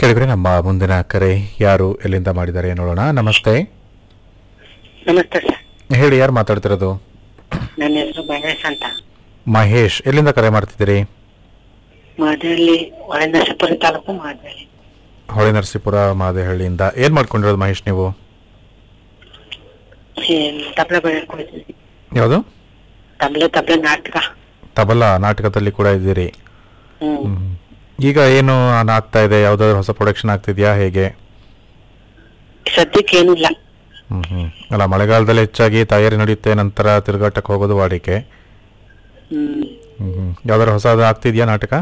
ಕೇಳಿದ್ರೆ ನಮ್ಮ ಮುಂದಿನ ಕರೆ ಯಾರು ಎಲ್ಲಿಂದ ಮಾಡಿದ್ದಾರೆ ನೋಡೋಣ ನಮಸ್ತೆ ನಮಸ್ತೆ ಸರ್ ಹೇಳಿ ಯಾರು ಮಾತಾಡ್ತಿರೋದು ನನ್ನ ಹೆಸರು ಗಣೇಶ್ ಅಂತ ಮಹೇಶ್ ಎಲ್ಲಿಂದ ಕರೆ ಮಾಡ್ತಿದ್ದೀರಿ ಮಾದೇಹಳ್ಳಿ ಒಳನರಸೀಪುರ ತಾಲೂಕು ಮಾದೇಹಳ್ಳಿ ಹೊಳೆ ನರಸೀಪುರ ಮಾದೇಹಳ್ಳಿಯಿಂದ ಏನ್ ಮಾಡ್ಕೊಂಡಿರೋದು ಮಹೇಶ್ ನೀವು ತಬಲ ಬೆಳ್ಕೊಳ್ತೀವಿ ಯಾವುದು ತಬಲೆ ತಬಲೆ ನಾಟಕ ತಬಲಾ ನಾಟಕದಲ್ಲಿ ಕೂಡ ಇದ್ದೀರಿ ಹ್ಮ್ ಹ್ಮ್. ಈಗ ಏನು ಆಗ್ತಾ ಇದೆ ಯಾವ್ದಾದ್ರು ಹೊಸ ಪ್ರೊಡಕ್ಷನ್ ಆಗ್ತಿದ್ಯಾ ಹೇಗೆ ಸದ್ಯಕ್ಕೆ ಏನಿಲ್ಲ ಹ್ಮ್ ಹ್ಮ್ ಅಲ್ಲ ಮಳೆಗಾಲದಲ್ಲಿ ಹೆಚ್ಚಾಗಿ ತಯಾರಿ ನಡೆಯುತ್ತೆ ನಂತರ ತಿರುಗಾಟಕ್ಕೆ ಹೋಗೋದು ವಾಡಿಕೆ ಹ್ಮ್ ಹ್ಮ್ ಹ್ಮ್ ಯಾವ್ದಾದ್ರು ಹೊಸದು ಆಗ್ತಿದ್ಯಾ ನಾಟಕ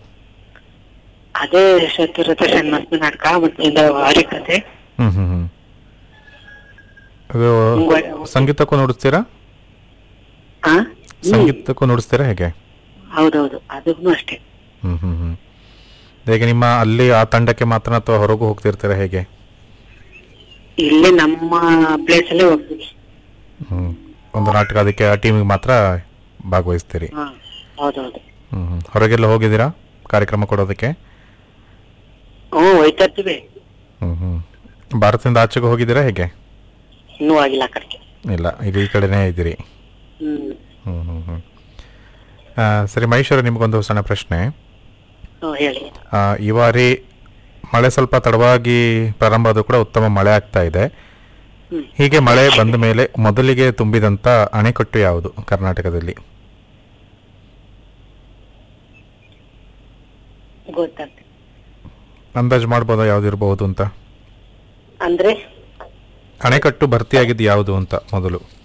ಅದೇ ಸತ್ಯರಥ ಸನ್ಮಾನ ನಾಟಕ ಮತ್ತೆ ಹರಿಕತೆ ಹ್ಮ್ ಹ್ಮ್ ಹ್ಮ್ ಅದು ಸಂಗೀತಕ್ಕೂ ನುಡಿಸ್ತೀರಾ ಹಾ ಸಂಗೀತಕ್ಕೂ ನುಡಿಸ್ತೀರಾ ಹೇಗೆ ಹೌದೌದು ಅದಕ್ಕೂ ಅಷ್ಟೇ ಹ್ಮ್ ಹ್ಮ್ ಹ್ಮ್ ಹೇಗೆ ನಿಮ್ಮ ಅಲ್ಲಿ ಆ ತಂಡಕ್ಕೆ ಮಾತ್ರ ಅಥವಾ ಹೊರಗೂ ಹೋಗ್ತಿರ್ತೀರಾ ಹೇಗೆ ಇಲ್ಲೇ ನಮ್ಮ ಪ್ಲೇಸ್ ಅಲ್ಲೇ ಹೋಗ್ತೀವಿ ಹ್ಮ್ ಒಂದು ನಾಟಕ ಅದಕ್ಕೆ ಆ ಟೀಮಿಗೆ ಮಾತ್ರ ಭಾಗವಹಿಸ್ತೀರಿ ಹಾ ಹೌದೌದು ಹ್ಮ್ ಹ್ಮ್ ಹೊರಗೆಲ್ಲ ಹೋಗಿದ್ದೀರಾ ಕಾರ್ಯಕ್ರಮ ಕೊಡೋದಕ್ಕೆ ಹ್ಮ್ ಹೋಯ್ತಾ ಇರ್ತೀವಿ ಹ್ಮ್ ಹ್ಮ್ ಭಾರತದಿಂದ ಆಚೆಗೆ ಹೋಗಿದ್ದೀರಾ ಹೇಗೆ ಇನ್ನೂ ಆಗಿಲ್ಲ ಆ ಕಡೆಗೆ ಇಲ್ಲ ಈಗ ಈ ಕಡೆನೇ ಇದ್ದೀರಿ ಹ್ಮ್ ಹ್ಮ್ ಹ್ಮ್ ಹ್ಮ್ ಆ, ಸರಿ ಮಹೇಶ್ವರ ನಿಮಗೊಂದು ಸಣ್ಣ ಪ್ರಶ್ನೆ ಹ್ಮ್, ಹೇಳಿ ಆ, ಈ ಬಾರಿ ಮಳೆ ಸ್ವಲ್ಪ ತಡವಾಗಿ ಪ್ರಾರಂಭ ಆದರೂ ಕೂಡ ಉತ್ತಮ ಮಳೆ ಆಗ್ತಾ ಇದೆ ಹ್ಮ್ ಹೀಗೆ ಮಳೆ ಬಂದ ಮೇಲೆ ಮೊದಲಿಗೆ ತುಂಬಿದಂತ ಅಣೆಕಟ್ಟು ಯಾವುದು ಕರ್ನಾಟಕದಲ್ಲಿ ಗೊತ್ತಾಗ್ತದೆ ಅಂದಾಜು ಮಾಡ್ಬೋದಾ ಯಾವ್ದಿರಬಹುದು ಅಂತ ಅಂದ್ರೆ ಅಣೆಕಟ್ಟು ಭರ್ತಿಯಾಗಿದ್ದು ಯಾವುದು ಅಂತ ಮೊದಲು